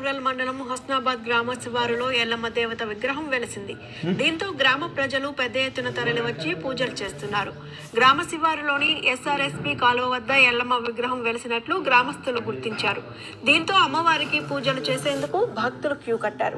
rural మండలం హస్నాబాద్ గ్రామ శివారులో ఎల్లమ్మ దేవత విగ్రహం వెలిసింది దీంతో గ్రామ ప్రజలు పెద్ద ఎత్తున తరలివచ్చి పూజలు చేస్తున్నారు గ్రామ శివారులోని ఎస్ఆర్ఎస్పి కాలువ వద్ద ఎల్లమ్మ విగ్రహం వెలిసినట్లు గ్రామస్తులు గుర్తించారు దీంతో అమ్మవారికి పూజలు చేసేందుకు భక్తులు క్యూ కట్టారు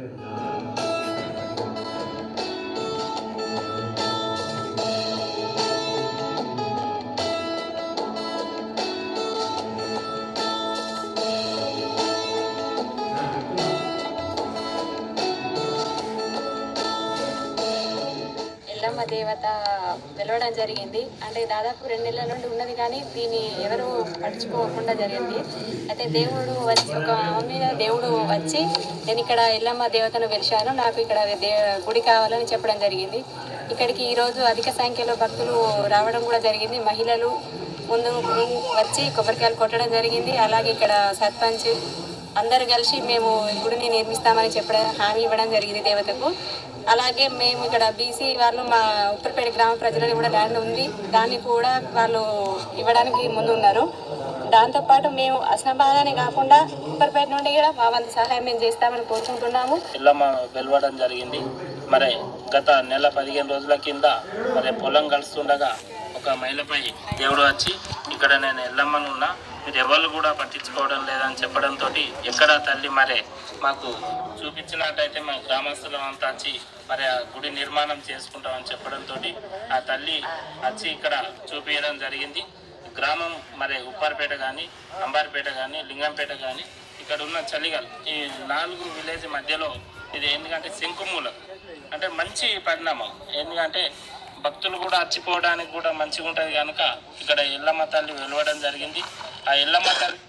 ఎల్లమ్మ దేవత వెలవడం జరిగింది అంటే దాదాపు రెండు నెలల నుండి ఉన్నది కానీ దీన్ని ఎవరు పట్టించుకోకుండా జరిగింది అయితే దేవుడు వచ్చి ఒక ఆమె మీద దేవుడు వచ్చి నేను ఇక్కడ ఎల్లమ్మ దేవతను వెలిశాను నాకు ఇక్కడ దే గుడి కావాలని చెప్పడం జరిగింది ఇక్కడికి ఈరోజు అధిక సంఖ్యలో భక్తులు రావడం కూడా జరిగింది మహిళలు ముందు వచ్చి కొబ్బరికాయలు కొట్టడం జరిగింది అలాగే ఇక్కడ సర్పంచ్ అందరు కలిసి మేము ఈ గుడిని నిర్మిస్తామని చెప్పడం హామీ ఇవ్వడం జరిగింది దేవతకు అలాగే మేము ఇక్కడ బీసీ వాళ్ళు మా ఉప్పరిపేట గ్రామ ప్రజలకు కూడా ల్యాండ్ ఉంది దాన్ని కూడా వాళ్ళు ఇవ్వడానికి ముందు ఉన్నారు దాంతోపాటు మేము అసనబాగానే కాకుండా ఉప్పరిపేట నుండి కూడా మా వంతు సహాయం మేము చేస్తామని కోరుకుంటున్నాము ఎల్లమ్మ వెలవడం జరిగింది మరి గత నెల పదిహేను రోజుల కింద మరి పొలం కలుస్తుండగా ఒక మహిళపై దేవుడు వచ్చి ఇక్కడ నేను ఎల్లమ్మను ఉన్నా మీరు ఎవరు కూడా పట్టించుకోవడం లేదని చెప్పడంతో ఎక్కడ తల్లి మరే మాకు చూపించినట్టయితే మా గ్రామస్తులం అంతా వచ్చి మరి ఆ గుడి నిర్మాణం చేసుకుంటామని చెప్పడంతో ఆ తల్లి వచ్చి ఇక్కడ చూపించడం జరిగింది గ్రామం మరి ఉప్పారపేట కానీ అంబారిపేట కానీ లింగంపేట కానీ ఇక్కడ ఉన్న చలిగల్ ఈ నాలుగు విలేజ్ మధ్యలో ఇది ఎందుకంటే శంకుమూలం అంటే మంచి పరిణామం ఎందుకంటే భక్తులు కూడా అచ్చిపోవడానికి కూడా మంచిగా ఉంటుంది కనుక ఇక్కడ ఎల్లమ్మ తల్లి వెలవడం జరిగింది ఆ ఎల్లమ్మ తల్లి